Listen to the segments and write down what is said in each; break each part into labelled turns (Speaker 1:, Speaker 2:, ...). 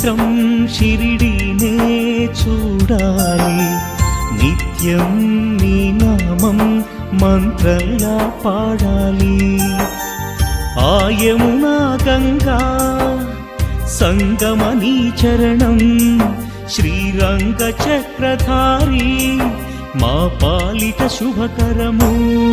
Speaker 1: క్షేత్రం షిరిడీనే చూడాలి నిత్యం నీ నామం మంత్రంగా పాడాలి ఆయమునా గంగా సంగమనీ చరణం శ్రీరంగ చక్రధారి మా పాలిట శుభకరము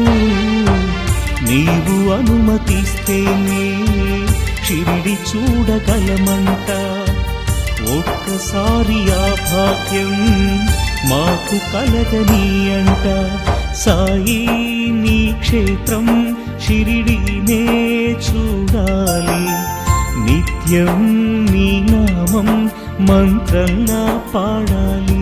Speaker 1: నీవు అనుమతిస్తేనే షిరిడి చూడగలమంట ఒక్కసారి ఆ భాగ్యం మాకు కలగని అంట సాయి నీ క్షేత్రం షిరిడీనే చూడాలి నిత్యం నీ నామం మంత్రంగా పాడాలి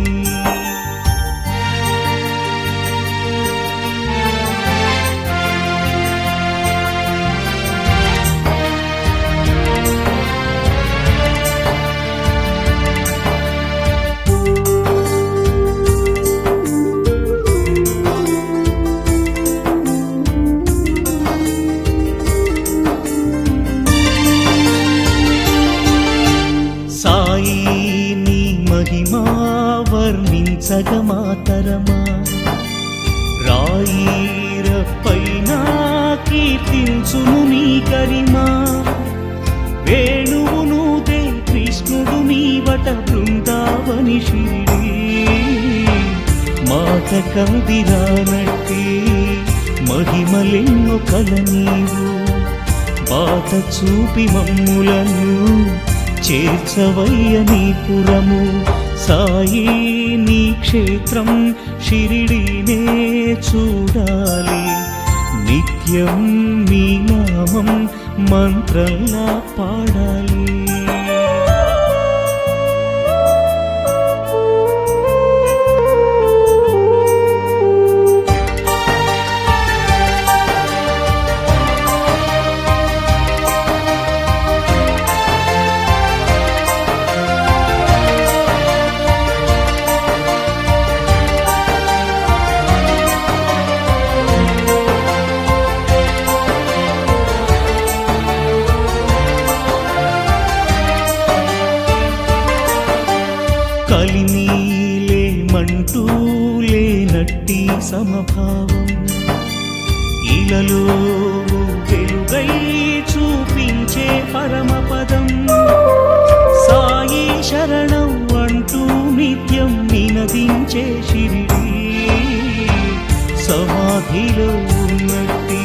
Speaker 1: సాయి నీ మహిమా వర్ణించగ మాతరమా రాయిరపైన కీర్తించును నీ గరిమా వేణువును దే కృష్ణుడు నీవట బృందావని షిరిడి మాట కందిరానట్టి మహిమలెన్నో కల నీవు బాట చూపి మమ్ములను చేర్చవయ్య నీ పురము సాయి నీ క్షేత్రం షిరిడీనే చూడాలి నిత్యం నీ నామం మంత్రంలా పాడాలి కలినీలేమంటూ లేనట్టి సమభావం ఇలలో వెలుగై చూపించే పరమపదం సాయి శరణం అంటూ నిత్యం నినదించే షిరిడి సమాధిలో ఉన్నట్టి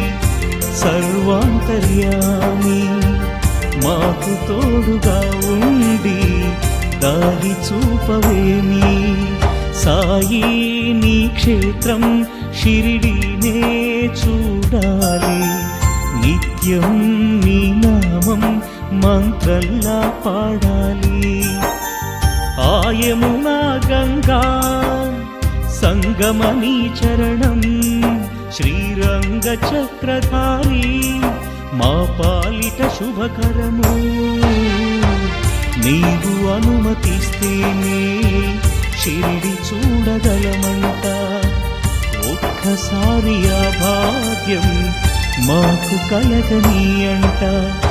Speaker 1: సర్వాంతర్యామి మాకు తోడుగా ఉండి దారి చూపవేమి సాయి నీ క్షేత్రం షిరిడీనే చూడాలి నిత్యం నీ నామం మంత్రంలా పాడాలి ఆయమునా గంగా సంగమనీ చరణం శ్రీరంగ చక్రధారి మా పాలిట శుభకరము నీవు అనుమతిస్తేనే షిరిడి చూడగలమంట ఒక్కసారి ఆ భాగ్యం మాకు కలగని అంట